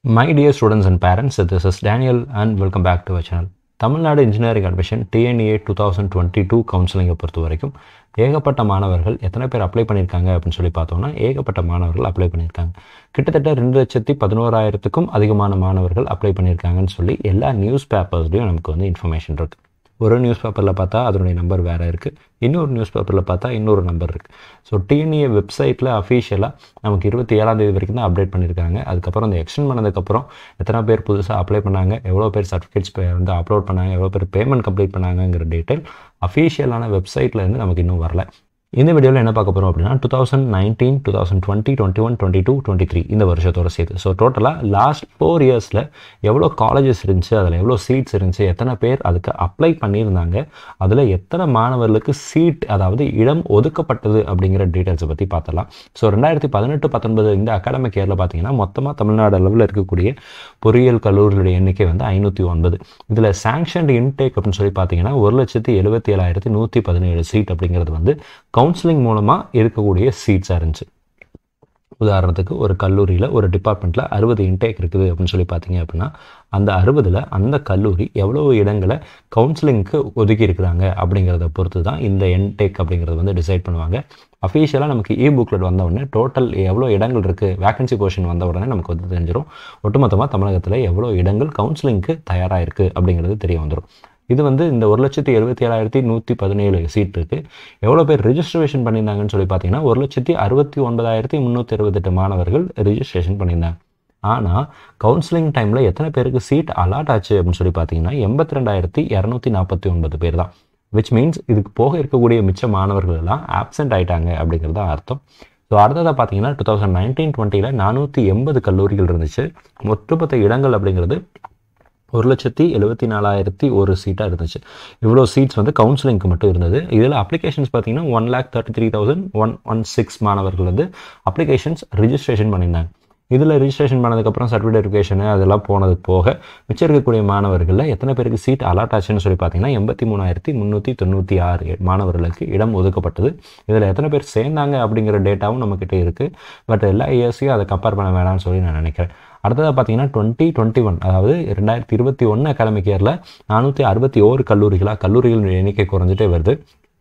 My dear students and parents, this is Daniel and welcome back to our channel. Tamil Nadu engineering admission TNEA two thousand twenty two கவுன்சிலிங்கை பொறுத்த வரைக்கும் ஏகப்பட்ட மாணவர்கள் எத்தனை பேர் அப்ளை பண்ணியிருக்காங்க அப்படின்னு சொல்லி பார்த்தோம்னா ஏகப்பட்ட மாணவர்கள் அப்ளை பண்ணியிருக்காங்க கிட்டத்தட்ட ரெண்டு லட்சத்தி பதினோராயிரத்துக்கும் அதிகமான மாணவர்கள் அப்ளை பண்ணியிருக்காங்கன்னு சொல்லி எல்லா நியூஸ் பேப்பர்ஸ்லையும் நமக்கு வந்து இன்ஃபர்மேஷன் இருக்குது ஒரு நியூஸ் பேப்பரில் பார்த்தா அதனுடைய நம்பர் வேறு இருக்குது இன்னொரு நியூஸ் பேப்பரில் பார்த்தா இன்னொரு நம்பர் இருக்குது ஸோ டிஎன்ஏ வெப்சைட்டில் அஃபீஷியலாக நமக்கு இருபத்தி ஏழாம் தேதி வரைக்கும் தான் அப்டேட் பண்ணியிருக்காங்க அதுக்கப்புறம் அந்த எக்ஸ்டெண்ட் பண்ணதுக்கப்புறம் எத்தனை பேர் புதுசாக அப்ளை பண்ணாங்க எவ்வளோ பேர் சர்டிஃபிகேட்ஸ் வந்து அப்லோட் பண்ணாங்க எவ்வளோ பேர் பேமெண்ட் கம்ப்ளீட் பண்ணாங்கங்கிற டீட்டெயில் அஃபீஷியலான வெப்சைட்டில் இருந்து நமக்கு இன்னும் வரல இந்த வீடியோவில் என்ன பார்க்க போகிறோம் அப்படின்னா two thousand nineteen two thousand twenty twenty one twenty two twenty three இந்த வருஷத்தோட சேர்த்து ஸோ டோட்டலாக லாஸ்ட் ஃபோர் இயர்ஸில் எவ்வளோ காலேஜஸ் இருந்துச்சு அதில் எவ்வளோ சீட்ஸ் இருந்துச்சு எத்தனை பேர் அதுக்கு அப்ளை பண்ணியிருந்தாங்க அதில் எத்தனை மாணவர்களுக்கு சீட் அதாவது இடம் ஒதுக்கப்பட்டது அப்படிங்கிற டீட்டெயில்ஸை பற்றி பார்த்தலாம் ஸோ ரெண்டாயிரத்தி பதினெட்டு பத்தொன்பது இந்த அகாடமிக் இயரில் பார்த்தீங்கன்னா மொத்தமாக தமிழ்நாடு அளவில் இருக்கக்கூடிய பொறியியல் கல்லூரிகளுடைய எண்ணிக்கை வந்து ஐநூற்றி ஒன்பது இதில் சாங்ஷன்ட் இன்டேக் அப்படின்னு சொல்லி பார்த்தீங்கன்னா ஒரு லட்சத்தி எழுபத்தி ஏழாயிரத்தி நூற்றி பதினேழு சீட் அப்படிங்கிறது வந்து கவுன்சிலிங் மூலமாக இருக்கக்கூடிய சீட்ஸாக இருந்துச்சு உதாரணத்துக்கு ஒரு கல்லூரியில் ஒரு டிபார்ட்மெண்ட்டில் அறுபது இன்டேக் இருக்குது அப்படின்னு சொல்லி பார்த்தீங்க அப்படின்னா அந்த அறுபதில் அந்த கல்லூரி எவ்வளோ இடங்களை கவுன்சிலிங்க்கு ஒதுக்கி இருக்கிறாங்க அப்படிங்கிறத பொறுத்து தான் இந்த இன்டேக் அப்படிங்கிறது வந்து டிசைட் பண்ணுவாங்க அஃபீஷியலாக நமக்கு இ புக்லெட் வந்த உடனே டோட்டல் எவ்வளோ இடங்கள் இருக்குது வேகன்சி போர்ஷன் வந்த உடனே நமக்கு வந்து தெரிஞ்சிடும் ஒட்டுமொத்தமாக தமிழகத்தில் எவ்வளோ இடங்கள் கவுன்சிலிங்க்கு தயாராக இருக்குது அப்படிங்கிறது தெரிய வந்துடும் இது வந்து இந்த ஒரு லட்சத்தி எழுபத்தி ஏழாயிரத்தி நூற்றி பதினேழு சீட் இருக்குது எவ்வளோ பேர் ரிஜிஸ்ட்ரேஷன் பண்ணியிருந்தாங்கன்னு சொல்லி பார்த்தீங்கன்னா ஒரு லட்சத்தி அறுபத்தி ஒன்பதாயிரத்தி முந்நூற்றி அறுபத்தெட்டு மாணவர்கள் ரிஜிஸ்ட்ரேஷன் பண்ணியிருந்தாங்க ஆனால் கவுன்சிலிங் டைமில் எத்தனை பேருக்கு சீட் அலாட் ஆச்சு அப்படின்னு சொல்லி பார்த்தீங்கன்னா எண்பத்தி ரெண்டாயிரத்தி இரநூத்தி நாற்பத்தி ஒன்பது பேர் தான் விச் மீன்ஸ் இதுக்கு போக இருக்கக்கூடிய மிச்ச மாணவர்கள் எல்லாம் ஆப்சென்ட் ஆயிட்டாங்க அப்படிங்கிறது தான் அர்த்தம் ஸோ அடுத்ததாக பார்த்தீங்கன்னா டூ தௌசண்ட் நைன்டீன் டுவெண்ட்டியில் நானூற்றி எண்பது கல்லூரிகள் இருந்துச்சு ஒட்டுமொத்த இடங்கள் அப்படிங்கிறது ஒரு லட்சத்தி எழுபத்தி நாலாயிரத்தி ஒரு சீட்டாக இருந்துச்சு இவ்வளோ சீட்ஸ் வந்து கவுன்சிலிங்க்கு மட்டும் இருந்தது இதில் அப்ளிகேஷன்ஸ் பார்த்தீங்கன்னா one lakh thirty three thousand one one six மாணவர்கள் வந்து அப்ளிகேஷன்ஸ் ரிஜிஸ்ட்ரேஷன் பண்ணியிருந்தாங்க இதில் ரிஜிஸ்ட்ரேஷன் பண்ணதுக்கப்புறம் சர்டிஃபிகேட் வெரிஃபிகேஷனு அதெல்லாம் போனது போக மிச்சம் இருக்கக்கூடிய மாணவர்களில் எத்தனை பேருக்கு சீட் அலாட் ஆச்சுன்னு சொல்லி பார்த்தீங்கன்னா எண்பத்தி மூணாயிரத்தி முந்நூற்றி தொண்ணூற்றி ஆறு மாணவர்களுக்கு இடம் ஒதுக்கப்பட்டது இதில் எத்தனை பேர் சேர்ந்தாங்க அப்படிங்கிற டேட்டாவும் நம்மக்கிட்ட இருக்குது பட் எல்லா இயர்ஸையும் அதை கம்பேர் பண்ண வேணாம்னு சொல்லி நான் நினைக்கிறேன் அடுத்ததாக பார்த்தீங்கன்னா டுவெண்ட்டி டுவெண்ட்டி ஒன் அதாவது ரெண்டாயிரத்தி இருபத்தி ஒன்று அகாடமிக் இயரில் நானூற்றி அறுபத்தி ஓரு கல்லூரிகளாக கல்லூரிகளின் எண்ணிக்கை குறைஞ்சிட்டே வருது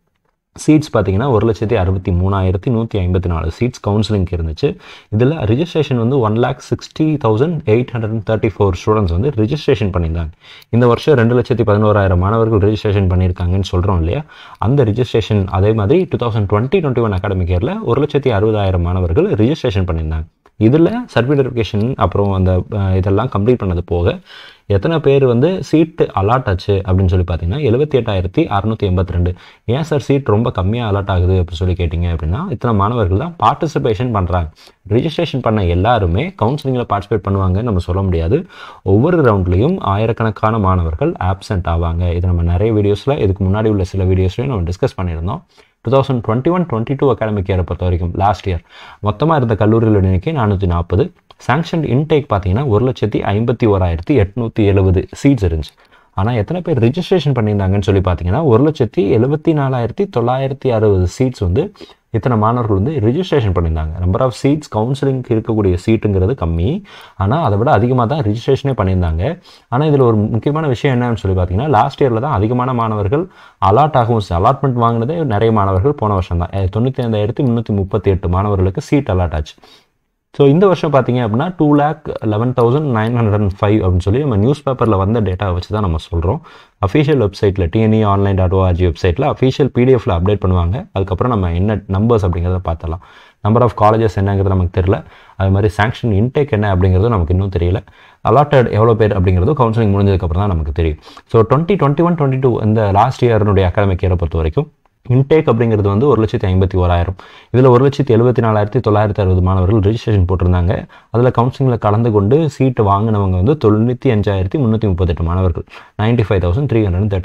சீட்ஸ் பார்த்தீங்கன்னா ஒரு லட்சத்தி அறுபத்தி மூணாயிரத்தி நூற்றி ஐம்பத்தி நாலு சீட்ஸ் கவுன்சிலிங்க்கு இருந்துச்சு இதில் ரிஜிஸ்ட்ரேஷன் வந்து one lakh sixty thousand eight hundred and thirty four students வந்து ரிஜிஸ்ட்ரேஷன் பண்ணியிருந்தாங்க இந்த வருஷம் ரெண்டு லட்சத்தி பதினோராயிரம் மாணவர்கள் ரிஜிஸ்ட்ரேஷன் பண்ணியிருக்காங்கன்னு சொல்கிறோம் இல்லையா அந்த ரிஜிஸ்ட்ரேஷன் அதே மாதிரி two thousand twenty twenty one academic இயரில் ஒரு லட்சத்தி அறுபதாயிரம் மாணவர்கள் ரிஜிஸ்ட்ரேஷன் பண்ணியிருந்தாங்க இதில் சர்டிஃபிகேட் வெரிஃபிகேஷன் அப்புறம் அந்த இதெல்லாம் கம்ப்ளீட் பண்ணது போக எத்தனை பேர் வந்து சீட்டு அலாட் ஆச்சு அப்படின்னு சொல்லி பார்த்தீங்கன்னா எழுபத்தி எட்டாயிரத்தி அறநூற்றி எண்பத்தி ரெண்டு ஏன் சார் சீட் ரொம்ப கம்மியாக அலாட் ஆகுது அப்படின்னு சொல்லி கேட்டிங்க அப்படின்னா இத்தனை மாணவர்கள் தான் பார்ட்டிசிபேஷன் பண்ணுறாங்க ரிஜிஸ்ட்ரேஷன் பண்ண எல்லாருமே கவுன்சிலிங்கில் பார்ட்டிசிபேட் பண்ணுவாங்கன்னு நம்ம சொல்ல முடியாது ஒவ்வொரு ரவுண்ட்லேயும் ஆயிரக்கணக்கான மாணவர்கள் ஆப்சென்ட் ஆவாங்க இது நம்ம நிறைய வீடியோஸில் இதுக்கு முன்னாடி உள்ள சில வீடியோஸ்லையும் நம்ம டிஸ்கஸ் பண்ணியிருந்தோம் two thousand twenty one twenty two academic இயரை பொறுத்த வரைக்கும் லாஸ்ட் இயர் மொத்தமாக இருந்த கல்லூரிகளோட எண்ணிக்கை நானூற்றி நாற்பது சாங்ஷன் இன்டேக் பார்த்தீங்கன்னா ஒரு லட்சத்தி ஐம்பத்தி ஓராயிரத்தி எட்நூற்றி எழுபது சீட்ஸ் இருந்துச்சு ஆனால் எத்தனை பேர் ரிஜிஸ்ட்ரேஷன் பண்ணியிருந்தாங்கன்னு சொல்லி பார்த்தீங்கன்னா ஒரு லட்சத்தி எழுபத்தி நாலாயிரத்தி தொள்ளாயிரத்தி அறுபது சீட்ஸ் வந்து இத்தனை மாணவர்கள் வந்து ரிஜிஸ்ட்ரேஷன் பண்ணியிருந்தாங்க நம்பர் ஆஃப் சீட்ஸ் கவுன்சிலிங்க்கு இருக்கக்கூடிய சீட்டுங்கிறது கம்மி ஆனால் அதை விட அதிகமாக தான் ரிஜிஸ்ட்ரேஷனே பண்ணியிருந்தாங்க ஆனால் இதில் ஒரு முக்கியமான விஷயம் என்னன்னு சொல்லி பார்த்தீங்கன்னா லாஸ்ட் இயரில் தான் அதிகமான மாணவர்கள் அலாட் ஆகும் அலாட்மெண்ட் வாங்கினதே நிறைய மாணவர்கள் போன வருஷம் தான் தொண்ணூற்றி ஐந்தாயிரத்தி முந்நூற்றி முப்பத்தி எட்டு மாணவர்களுக்கு சீட் அலாட் ஆச்சு ஸோ இந்த வருஷம் பார்த்தீங்க அப்படின்னா two lakh eleven thousand nine hundred and five அப்படின்னு சொல்லி நம்ம நியூஸ் பேப்பரில் வந்த டேட்டாவை வச்சு தான் நம்ம சொல்கிறோம் அஃபீஷியல் வெப்சைட்டில் டிஎன்இ ஆன்லைன் டாட் ஓஆர்ஜி வெப்சைட்டில் அஃபீஷியல் பிடிஎஃப்ல அப்டேட் பண்ணுவாங்க அதுக்கப்புறம் நம்ம என்ன நம்பர்ஸ் அப்படிங்கிறத பார்த்தலாம் நம்பர் ஆஃப் காலேஜஸ் என்னங்கிறது நமக்கு தெரியல அது மாதிரி சாங்ஷன் இன்டேக் என்ன அப்படிங்கிறது நமக்கு இன்னும் தெரியல அலாட்டட் எவ்வளோ பேர் அப்படிங்கிறது கவுன்சிலிங் முடிஞ்சதுக்கப்புறம் தான் நமக்கு தெரியும் so twenty twenty one twenty two இந்த லாஸ்ட் இயர்னுடைய அகாடமிக் இயரை பொறுத்த வரைக்கும் இன்டேக் அப்படிங்கிறது வந்து ஒரு லட்சத்தி ஐம்பத்தி ஓராயிரம் இதில் ஒரு லட்சத்தி எழுபத்தி நாலாயிரத்தி தொள்ளாயிரத்தி அறுபது மாணவர்கள் ரிஜிஸ்ட்ரேஷன் போட்டிருந்தாங்க அதில் கவுன்சிலிங்கில் கலந்து கொண்டு சீட்டு வாங்கினவங்க வந்து தொண்ணூற்றி அஞ்சாயிரத்தி முந்நூற்றி முப்பத்தெட்டு மாணவர்கள் ninety five thousand three hundred thirty eight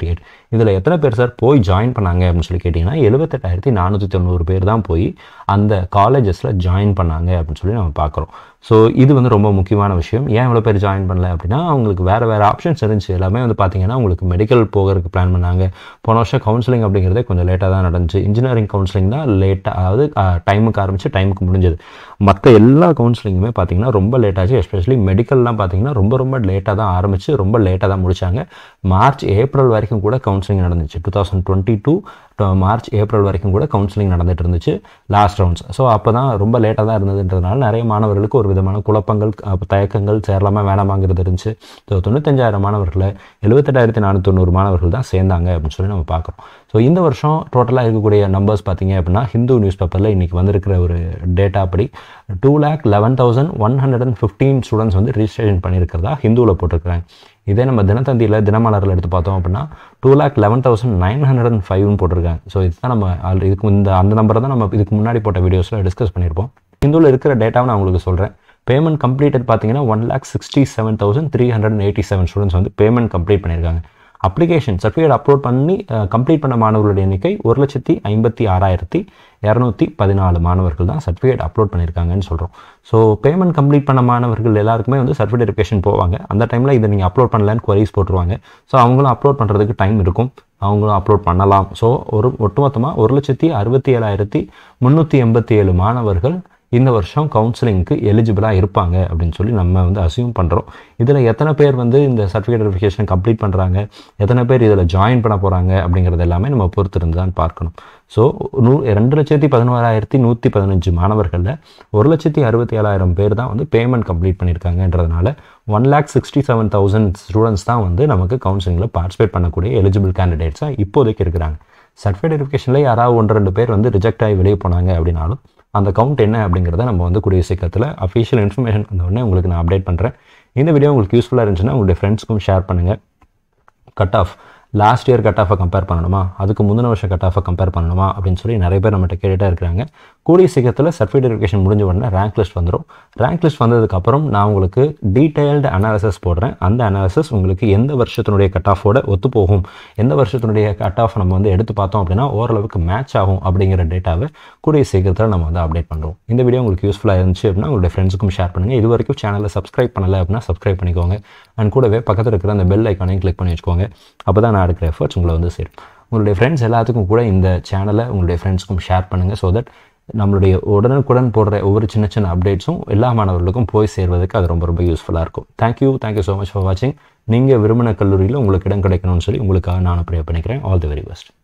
இதில் எத்தனை பேர் சார் போய் ஜாயின் பண்ணாங்க அப்படின்னு சொல்லி கேட்டிங்கன்னா எழுபத்தெட்டாயிரத்தி நானூற்றி தொண்ணூறு பேர் தான் போய் அந்த காலேஜஸில் ஜாயின் பண்ணாங்க அப்படின்னு சொல்லி நம்ம பார்க்குறோம் ஸோ இது வந்து ரொம்ப முக்கியமான விஷயம் ஏன் இவ்வளோ பேர் ஜாயின் பண்ணல அப்படின்னா அவங்களுக்கு வேறு வேறு ஆப்ஷன்ஸ் இருந்துச்சு எல்லாமே வந்து பார்த்தீங்கன்னா உங்களுக்கு மெடிக்கல் போகிறதுக்கு பிளான் பண்ணாங்க போன வருஷம் கவுன்சிலிங் அப்படிங்கிறதே கொஞ்சம் லேட்டாக தான் நடந்துச்சு இன்ஜினியரிங் கவுன்சிலிங் தான் லேட்டாக அதாவது டைமுக்கு ஆரம்பித்து டைமுக்கு முடிஞ்சது மற்ற எல்லா கவுன்சிலிங்குமே பார்த்தீங்கன்னா ரொம்ப லேட் ஆச்சு எஸ்பெஷலி மெடிக்கல்லாம் பார்த்தீங்கன்னா ரொம்ப ரொம்ப லேட்டாக தான் ஆரம்பித்து ரொம்ப லேட்டாக தான் முடிச்சாங்க மார்ச் ஏப்ரல் வரைக்கும் கூட கவுன்சிலிங் நடந்துச்சு two thousand twenty two March April வரைக்கும் கூட கவுன்சிலிங் நடந்துட்டு இருந்துச்சு லாஸ்ட் ரவுண்ட்ஸ் ஸோ அப்போ தான் ரொம்ப லேட்டாக தான் இருந்ததுன்றதுனால நிறைய மாணவர்களுக்கு ஒரு விதமான குழப்பங்கள் அப்ப தயக்கங்கள் சேரலாமா வேணாமாங்கிறது இருந்துச்சு ஸோ தொண்ணூத்தஞ்சாயிரம் மாணவர்களை எழுபத்தெட்டாயிரத்தி நானூற்றி தொண்ணூறு மாணவர்கள் தான் சேர்ந்தாங்க அப்படின்னு சொல்லி நம்ம பார்க்குறோம் ஸோ இந்த வருஷம் டோட்டலாக இருக்கக்கூடிய நம்பர்ஸ் பார்த்தீங்க அப்படின்னா ஹிந்து நியூஸ் பேப்பரில் இன்றைக்கி வந்திருக்கிற ஒரு டேட்டா படி two lakh eleven thousand one hundred and fifteen students வந்து ரிஜிஸ்ட்ரேஷன் பண்ணியிருக்கிறதா ஹிந்துவில் போட்டிருக்கிறாங்க இதே நம்ம தினத்தந்தியில் தினமலரில் எடுத்து பார்த்தோம் அப்படின்னா two lakh eleven thousand nine hundred and ஃபைவ்னு போட்டிருக்காங்க ஸோ இதுதான் நம்ம ஆல்ரெடி இதுக்கு இந்த அந்த நம்பரை தான் நம்ம இதுக்கு முன்னாடி போட்ட வீடியோஸில் டிஸ்கஸ் பண்ணியிருப்போம் இந்துவில் இருக்கிற டேட்டாவை நான் உங்களுக்கு சொல்கிறேன் பேமெண்ட் கம்ப்ளீட்டட் பார்த்தீங்கன்னா one lakh sixty seven thousand three hundred eighty seven students வந்து பேமெண்ட் கம்ப்ளீட் பண்ணியிருக்காங்க அப்ளிகேஷன் சர்டிஃபிகேட் அப்லோட் பண்ணி கம்ப்ளீட் பண்ண மாணவர்களுடைய எண்ணிக்கை ஒரு லட்சத்தி ஐம்பத்தி ஆறாயிரத்தி இரநூத்தி பதினாலு மாணவர்கள் தான் சர்டிஃபிகேட் அப்லோட் பண்ணியிருக்காங்கன்னு சொல்கிறோம் ஸோ பேமெண்ட் கம்ப்ளீட் பண்ண மாணவர்கள் எல்லாருக்குமே வந்து சர்டிஃபிகேட் வெரிஃபிகேஷன் போவாங்க அந்த டைமில் இதை நீங்கள் அப்லோட் பண்ணலன்னு குவரிஸ் போட்டுருவாங்க ஸோ அவங்களும் அப்லோட் பண்ணுறதுக்கு டைம் இருக்கும் அவங்களும் அப்லோட் பண்ணலாம் ஸோ ஒரு ஒட்டுமொத்தமாக ஒரு லட்சத்தி அறுபத்தி ஏழாயிரத்தி முந்நூற்றி எண்பத்தி ஏழு மாணவர்கள் இந்த வருஷம் கவுன்சிலிங்க்கு எலிஜிபிளாக இருப்பாங்க அப்படின்னு சொல்லி நம்ம வந்து அசியூம் பண்ணுறோம் இதில் எத்தனை பேர் வந்து இந்த சர்டிஃபிகேட் வெரிஃபிகேஷன் கம்ப்ளீட் பண்ணுறாங்க எத்தனை பேர் இதில் ஜாயின் பண்ண போகிறாங்க அப்படிங்கிறது எல்லாமே நம்ம பொறுத்திருந்து தான் பார்க்கணும் ஸோ நூ ரெண்டு லட்சத்தி பதினோராயிரத்தி நூற்றி பதினஞ்சு மாணவர்களில் ஒரு லட்சத்தி அறுபத்தி ஏழாயிரம் பேர் தான் வந்து பேமெண்ட் கம்ப்ளீட் பண்ணியிருக்காங்கன்றதுனால one lakh sixty seven thousand students தான் வந்து நமக்கு கவுன்சிலிங்கில் பார்ட்டிசிபேட் பண்ணக்கூடிய எலிஜிபிள் கேண்டிடேட்ஸாக இப்போதைக்கு இருக்கிறாங்க சர்டிஃபிகேட் வெரிஃபிகேஷனில் யாராவது ஒன்று ரெண்டு பேர் வந்து ரிஜெக்ட் ஆகி வெளியே போனாங்க அப்படின்னாலும் அந்த கவுண்ட் என்ன அப்படிங்கிறத நம்ம வந்து கூடிய சீக்கிரத்தில் அஃபிஷியல் இன்ஃபர்மேஷன் வந்த உடனே உங்களுக்கு நான் அப்டேட் பண்ணுறேன் இந்த வீடியோ உங்களுக்கு யூஸ்ஃபுல்லாக இருந்துச்சுன்னா உங்களுடைய ஃப்ரெண்ட்ஸ்க்கும் ஷேர் பண்ணுங்கள் cut off last year cut ஆஃபை கம்பேர் பண்ணணுமா அதுக்கு முந்தின வருஷம் கட் ஆஃபை கம்பேர் பண்ணணுமா அப்படின்னு சொல்லி நிறைய பேர் நம்மகிட்ட கேட்டுகிட்டே இருக்கிறாங்க கூடிய சீக்கிரத்தில் சர்டிஃபிகேட் வெரிஃபிகேஷன் முடிஞ்ச உடனே ரேங்க் லிஸ்ட் வந்துடும் ரேங்க் லிஸ்ட் வந்ததுக்கப்புறம் நான் உங்களுக்கு டீட்டெயில்டு அனாலிசிஸ் போடுறேன் அந்த அனாலிசிஸ் உங்களுக்கு எந்த வருஷத்தினுடைய கட் ஆஃபோட ஒத்து போகும் எந்த வருஷத்தினுடைய கட் ஆஃப் நம்ம வந்து எடுத்து பார்த்தோம் அப்படின்னா ஓரளவுக்கு மேட்ச் ஆகும் அப்படிங்கிற டேட்டாவை கூடிய சீக்கிரத்தில் நம்ம வந்து அப்டேட் பண்ணுறோம் இந்த வீடியோ உங்களுக்கு யூஸ்ஃபுல்லாக இருந்துச்சு அப்படின்னா உங்களுடைய ஃப்ரெண்ட்ஸுக்கும் ஷேர் பண்ணுங்கள் இது வரைக்கும் சேனலை சப்ஸ்கிரைப் பண்ணலை அப்படின்னா சப்ஸ்கிரைப் பண்ணிக்கோங்க அண்ட் கூடவே பக்கத்தில் இருக்கிற அந்த பெல் ஐக்கானையும் கிளிக் பண்ணி வச்சுக்கோங்க அப்போ தான் நான் எடுக்கிற எஃபர்ட்ஸ் உங்களை வந்து சேரும் உங்களுடைய ஃப்ரெண்ட்ஸ் எல்லாத்துக்கும் கூட இந்த சேனலை உங்களுடைய ஃப்ரெண்ட்ஸ்க்கும் ஷேர் பண்ணுங்கள் ஸோ தட் நம்மளுடைய உடனுக்குடன் போடுற ஒவ்வொரு சின்ன சின்ன அப்டேட்ஸும் எல்லா மாணவர்களுக்கும் போய் சேர்வதற்கு அது ரொம்ப ரொம்ப யூஸ்ஃபுல்லாக இருக்கும் thank you thank you so much for வாட்சிங் நீங்கள் விரும்பின கல்லூரியில் உங்களுக்கு இடம் கிடைக்கணும்னு சொல்லி உங்களுக்காக நான் ப்ரே பண்ணிக்கிறேன் ஆல் தி வெரி பெஸ்ட்